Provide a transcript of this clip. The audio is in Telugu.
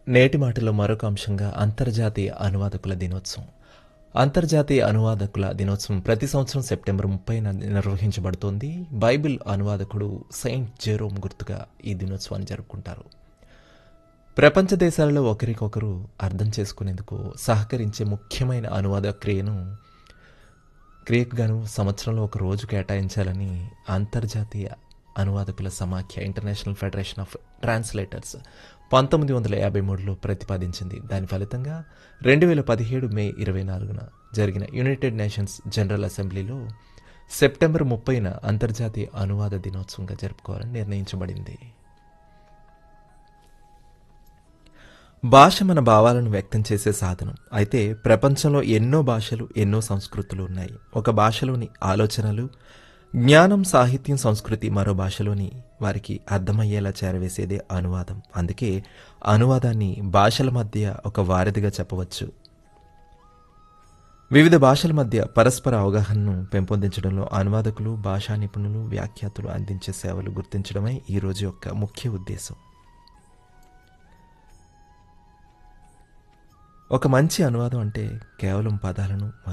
నేటి మాటలో మరొక అంశంగా అంతర్జాతీయ అనువాదకుల దినోత్సవం అంతర్జాతీయ అనువాదకుల దినోత్సవం ప్రతి సంవత్సరం సెప్టెంబర్ ముప్పైన నిర్వహించబడుతోంది బైబిల్ అనువాదకుడు సెయింట్ జెరోమ్ గుర్తుగా ఈ దినోత్సవాన్ని జరుపుకుంటారు ప్రపంచ దేశాలలో ఒకరికొకరు అర్థం చేసుకునేందుకు సహకరించే ముఖ్యమైన అనువాద క్రియను క్రియకు గాను సంవత్సరంలో ఒక రోజు కేటాయించాలని అంతర్జాతీయ అనువాదకుల సమాఖ్య ఇంటర్నేషనల్ ఫెడరేషన్ ఆఫ్ ట్రాన్స్లేటర్స్ పంతొమ్మిది వందల యాభై మూడులో ప్రతిపాదించింది దాని ఫలితంగా రెండు వేల పదిహేడు మే ఇరవై నాలుగున జరిగిన యునైటెడ్ నేషన్స్ జనరల్ అసెంబ్లీలో సెప్టెంబర్ ముప్పైన అంతర్జాతీయ అనువాద దినోత్సవంగా జరుపుకోవాలని నిర్ణయించబడింది భాష మన భావాలను వ్యక్తం చేసే సాధనం అయితే ప్రపంచంలో ఎన్నో భాషలు ఎన్నో సంస్కృతులు ఉన్నాయి ఒక భాషలోని ఆలోచనలు జ్ఞానం సాహిత్యం సంస్కృతి మరో భాషలోని వారికి అర్థమయ్యేలా చేరవేసేదే అనువాదం అందుకే అనువాదాన్ని భాషల మధ్య ఒక వారధిగా చెప్పవచ్చు వివిధ భాషల మధ్య పరస్పర అవగాహనను పెంపొందించడంలో అనువాదకులు భాషా నిపుణులు వ్యాఖ్యాతులు అందించే సేవలు గుర్తించడమే ఈ రోజు యొక్క ముఖ్య ఉద్దేశం ఒక మంచి అనువాదం అంటే కేవలం పదాలను